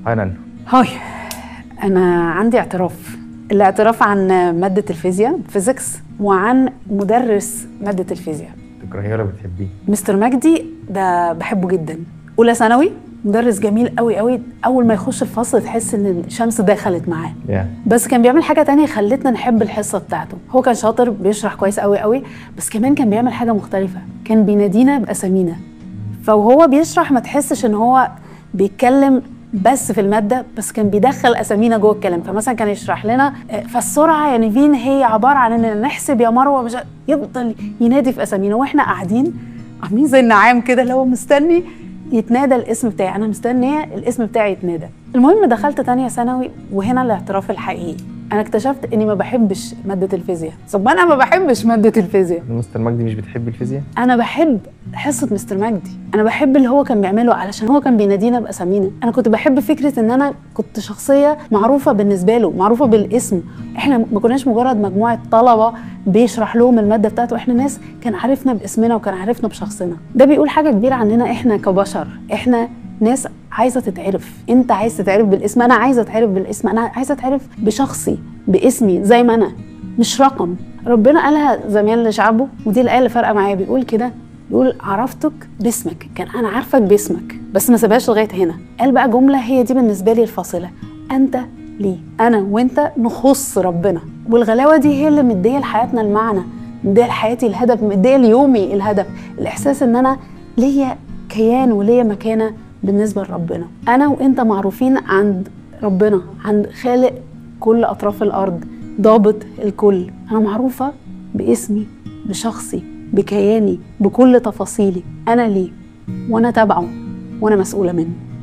هاي نانو هاي انا عندي اعتراف الاعتراف عن ماده الفيزياء فيزيكس وعن مدرس ماده الفيزياء تكرهيه ولا بتحبيه؟ مستر مجدي ده بحبه جدا اولى ثانوي مدرس جميل قوي قوي اول ما يخش الفصل تحس ان الشمس دخلت معاه يا بس كان بيعمل حاجه تانية خلتنا نحب الحصه بتاعته هو كان شاطر بيشرح كويس قوي قوي بس كمان كان بيعمل حاجه مختلفه كان بينادينا باسامينا فوهو بيشرح ما تحسش ان هو بيتكلم بس في الماده بس كان بيدخل اسامينا جوه الكلام فمثلا كان يشرح لنا آه، فالسرعه يعني فين هي عباره عن اننا نحسب يا مروه مش ع- يفضل ينادي في اسامينا واحنا قاعدين عاملين زي النعام كده اللي هو مستني يتنادى الاسم بتاعي انا مستنيه الاسم بتاعي يتنادى المهم دخلت تانية ثانوي وهنا الاعتراف الحقيقي انا اكتشفت اني ما بحبش ماده الفيزياء طب انا ما بحبش ماده الفيزياء مستر مجدي مش بتحبي الفيزياء؟ انا بحب حصه مستر مجدي انا بحب اللي هو كان بيعمله علشان هو كان بينادينا باسامينا انا كنت بحب فكره ان انا كنت شخصيه معروفه بالنسبه له معروفه بالاسم احنا ما كناش مجرد مجموعه طلبه بيشرح لهم الماده بتاعته احنا ناس كان عارفنا باسمنا وكان عارفنا بشخصنا ده بيقول حاجه كبيره عننا احنا كبشر احنا ناس عايزه تتعرف انت عايز تتعرف بالاسم انا عايزه اتعرف بالاسم انا عايزه اتعرف بشخصي باسمي زي ما انا مش رقم ربنا قالها زمان لشعبه ودي الايه اللي فارقه معايا بيقول كده بيقول عرفتك باسمك كان انا عارفك باسمك بس ما سابهاش لغايه هنا قال بقى جمله هي دي بالنسبه لي الفاصله انت ليه انا وانت نخص ربنا والغلاوه دي هي اللي مديه لحياتنا المعنى مديه لحياتي الهدف مديه ليومي الهدف الاحساس ان انا ليا كيان وليا مكانه بالنسبه لربنا انا وانت معروفين عند ربنا عند خالق كل اطراف الارض ضابط الكل انا معروفه باسمي بشخصي بكياني بكل تفاصيلي انا ليه وانا تابعه وانا مسؤوله منه